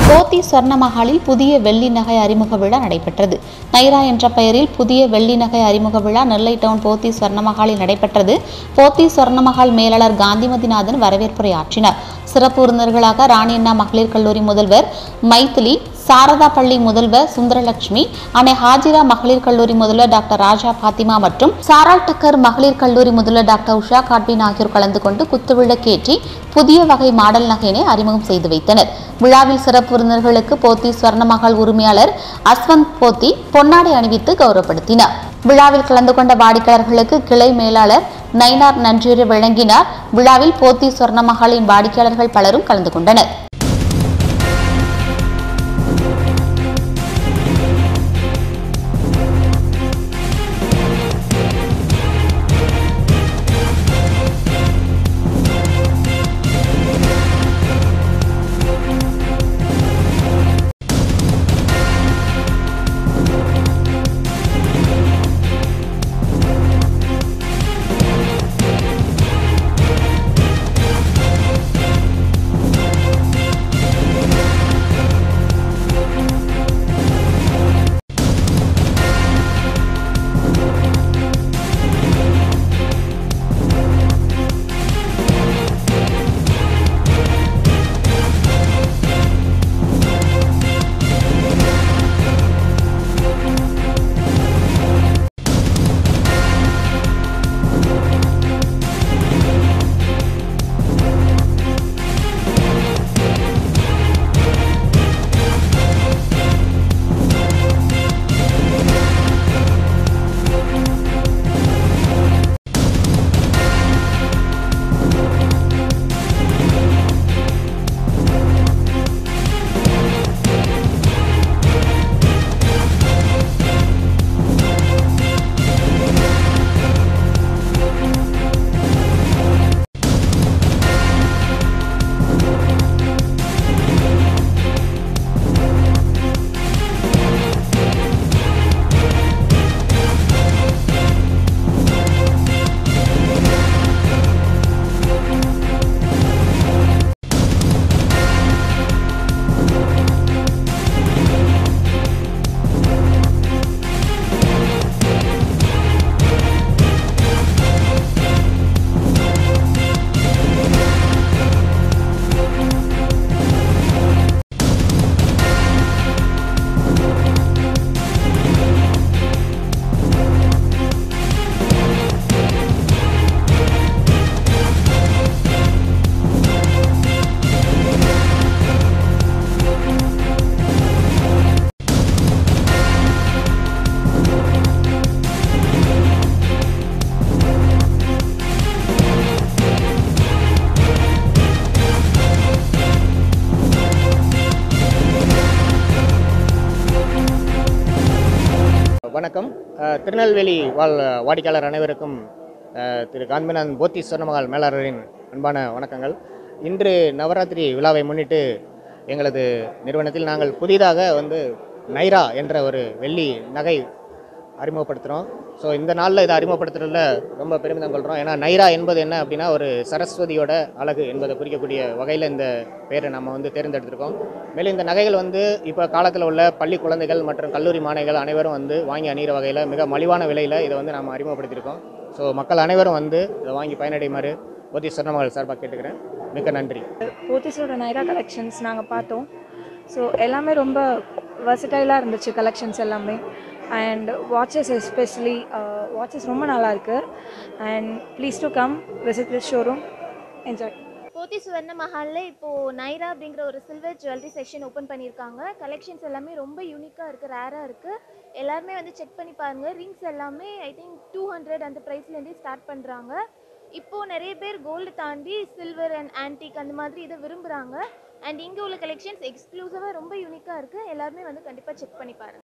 போத்தி சொர்ண மஹாலில் புதிய வெள்ளி நகை அறிமுக விழா நடைபெற்றது நைரா என்ற பெயரில் புதிய வெள்ளி நகை அறிமுக விழா நெல்லை டவுன் போத்தி சொர்ண மஹாலில் நடைபெற்றது போத்தி சொர்ண மஹால் மேலாளர் காந்திமதிநாதன் வரவேற்புரையாற்றினார் சிறப்பு விருந்தினர்களாக ராணியண்ணா மகளிர் கல்லூரி முதல்வர் மைதிலி சாரதா பள்ளி முதல்வர் சுந்தரலட்சுமி அன்னை ஹாஜிரா மகளிர் கல்லூரி முதல்வர் டாக்டர் ராஜா பாத்திமா மற்றும் சாரால் டக்கர் மகளிர் கல்லூரி முதல்வர் டாக்டர் உஷா காட்வின் ஆகியோர் கலந்து கொண்டு குத்துவிளக்கேற்றி புதிய வகை மாடல் நகையினை அறிமுகம் செய்து வைத்தனர் விழாவில் சிறப்பு விருந்தினர்களுக்கு போத்தி ஸ்வர்ணமகள் உரிமையாளர் அஸ்வந்த் போத்தி பொன்னாடை அணிவித்து கௌரவப்படுத்தினார் விழாவில் கலந்து கொண்ட வாடிக்கையாளர்களுக்கு கிளை மேலாளர் நயினார் நன்றியுரை வழங்கினார் விழாவில் போத்தி சொர்ணமகளின் வாடிக்கையாளர்கள் பலரும் கலந்து கொண்டனர் வணக்கம் அஹ், திருநெல்வேலி வாழ் வாடிக்கையாளர் அனைவருக்கும் அஹ், திரு காந்திநாதன் போத்தி சொர்ணமகால் மேலாளரின் அன்பான வணக்கங்கள் இன்று நவராத்திரி விழாவை முன்னிட்டு எங்களது நிறுவனத்தில் நாங்கள் புதிதாக வந்து நைரா என்ற ஒரு வெள்ளி நகை அறிமுகப்படுத்துகிறோம் ஸோ இந்த நாளில் இதை அறிமுகப்படுத்துறதுல ரொம்ப பெருமிதம் கொள்கிறோம் ஏன்னா நைரா என்பது என்ன அப்படின்னா ஒரு சரஸ்வதியோட அழகு என்பதை குறிக்கக்கூடிய வகையில் இந்த பேரை நம்ம வந்து தேர்ந்தெடுத்திருக்கோம் மேலும் இந்த நகைகள் வந்து இப்போ காலத்தில் உள்ள பள்ளி குழந்தைகள் மற்றும் கல்லூரி மாணவிகள் அனைவரும் வந்து வாங்கி அணிகிற வகையில் மிக மலிவான விலையில் இதை வந்து நம்ம அறிமுகப்படுத்தியிருக்கோம் ஸோ மக்கள் அனைவரும் வந்து இதை வாங்கி பயனடையுமாறு போதி சொர்ணமகள் சார்பாக கேட்டுக்கிறேன் மிக்க நன்றி போத்திஸோட நைரா கலெக்ஷன்ஸ் நாங்கள் பார்த்தோம் ஸோ எல்லாமே ரொம்ப வர்சடைலாக இருந்துச்சு கலெக்ஷன்ஸ் எல்லாமே அண்ட் வாட்சஸ் எஸ்பெஷலி வாட்சஸ் ரொம்ப நல்லா இருக்கு and please to come visit this showroom enjoy Pothys Swarna மஹாலில் இப்போது நைரா அப்படிங்கிற ஒரு சில்வர் ஜுவல்லரி செக்ஷன் ஓப்பன் பண்ணியிருக்காங்க கலெக்ஷன்ஸ் எல்லாமே ரொம்ப யூனிக்காக இருக்குது ரேராக இருக்குது எல்லாருமே வந்து செக் பண்ணி பாருங்கள் ரிங்ஸ் எல்லாமே ஐ திங்க் டூ ஹண்ட்ரட் அந்த ப்ரைஸ்லேருந்தே ஸ்டார்ட் பண்ணுறாங்க இப்போது நிறைய பேர் கோல்டு தாண்டி சில்வர் அண்ட் ஆன்டிக் அந்த மாதிரி இதை விரும்புகிறாங்க அண்ட் இங்கே உள்ள கலெக்ஷன்ஸ் எக்ஸ்க்ளூசிவாக ரொம்ப யூனிக்காக இருக்குது எல்லாருமே வந்து கண்டிப்பாக செக் பண்ணி பாருங்கள்